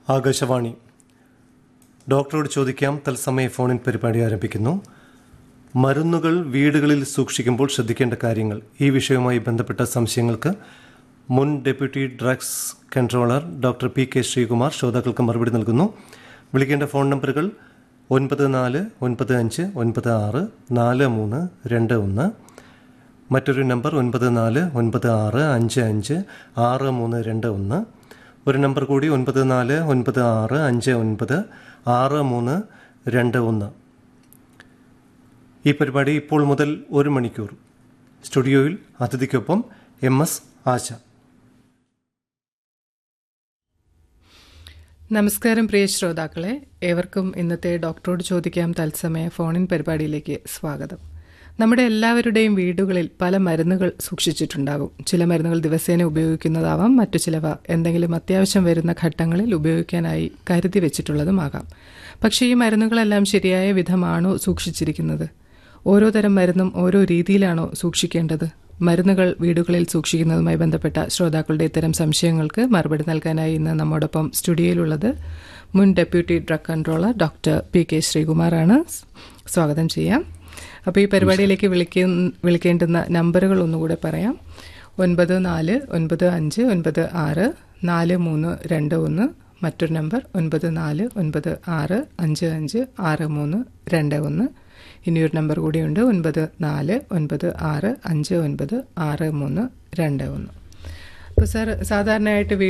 ആകാശവാണി ഡോക്ടറോട് ചോദിക്കാം തത്സമയ ഫോണിൻ പരിപാടി ആരംഭിക്കുന്നു മരുന്നുകൾ വീടുകളിൽ സൂക്ഷിക്കുമ്പോൾ ശ്രദ്ധിക്കേണ്ട കാര്യങ്ങൾ ഈ വിഷയവുമായി ബന്ധപ്പെട്ട സംശയങ്ങൾക്ക് മുൻ deputy drugs controller doctor P K Sreekumar ശ്രോതാക്കൾക്ക് മറുപടി നൽകുന്നു വിളിക്കേണ്ട ഫോൺ നമ്പറുകൾ ഒൻപത് നാല് ഒൻപത് അഞ്ച് ഒൻപത് ആറ് നാല് മൂന്ന് രണ്ട് ഒന്ന് മറ്റൊരു നമ്പർ ഒൻപത് നാല് ഒൻപത് ആറ് അഞ്ച് അഞ്ച് ആറ് മൂന്ന് രണ്ട് ഒന്ന് ഒരു നമ്പർ കൂടി ഒൻപത് നാല് ഒൻപത് ആറ് അഞ്ച് ഒൻപത് ആറ് മൂന്ന് രണ്ട് ഒന്ന് ഈ പരിപാടി ഇപ്പോൾ മുതൽ ഒരു മണിക്കൂർ സ്റ്റുഡിയോയിൽ അതിഥിക്കൊപ്പം എം എസ് ആശ നമസ്കാരം പ്രിയ ശ്രോതാക്കളെ ഏവർക്കും ഇന്നത്തെ ഡോക്ടറോട് ചോദിക്കാം തത്സമയ ഫോണിൻ പരിപാടിയിലേക്ക് സ്വാഗതം നമ്മുടെ എല്ലാവരുടെയും വീടുകളിൽ പല മരുന്നുകൾ സൂക്ഷിച്ചിട്ടുണ്ടാകും ചില മരുന്നുകൾ ദിവസേന ഉപയോഗിക്കുന്നതാവാം മറ്റു ചിലവ എന്തെങ്കിലും അത്യാവശ്യം വരുന്ന ഘട്ടങ്ങളിൽ ഉപയോഗിക്കാനായി കരുതി വെച്ചിട്ടുള്ളതുമാകാം പക്ഷേ ഈ മരുന്നുകളെല്ലാം ശരിയായ വിധമാണോ സൂക്ഷിച്ചിരിക്കുന്നത് ഓരോ തരം മരുന്നും ഓരോ രീതിയിലാണോ സൂക്ഷിക്കേണ്ടത് മരുന്നുകൾ വീടുകളിൽ സൂക്ഷിക്കുന്നതുമായി ബന്ധപ്പെട്ട ശ്രോതാക്കളുടെ ഇത്തരം സംശയങ്ങൾക്ക് മറുപടി നൽകാനായി ഇന്ന് നമ്മോടൊപ്പം സ്റ്റുഡിയോയിലുള്ളത് മുൻ deputy drug controller doctor P K ശ്രീകുമാറാണ് സ്വാഗതം ചെയ്യാം അപ്പോൾ ഈ പരിപാടിയിലേക്ക് വിളിക്ക വിളിക്കേണ്ടുന്ന നമ്പറുകൾ ഒന്നുകൂടെ പറയാം ഒൻപത് നാല് ഒൻപത് അഞ്ച് ഒൻപത് ആറ് നാല് മൂന്ന് രണ്ട് ഒന്ന് മറ്റൊരു നമ്പർ ഒൻപത് നാല് ഒൻപത് ആറ് അഞ്ച് അഞ്ച് ആറ് മൂന്ന് രണ്ട് ഒന്ന് ഇനിയൊരു നമ്പർ കൂടിയുണ്ട് ഒൻപത് നാല് ഒൻപത് ആറ് അഞ്ച് ഒൻപത് ആറ് മൂന്ന് രണ്ട് ഒന്ന് അപ്പോൾ സാർ സാധാരണയായിട്ട്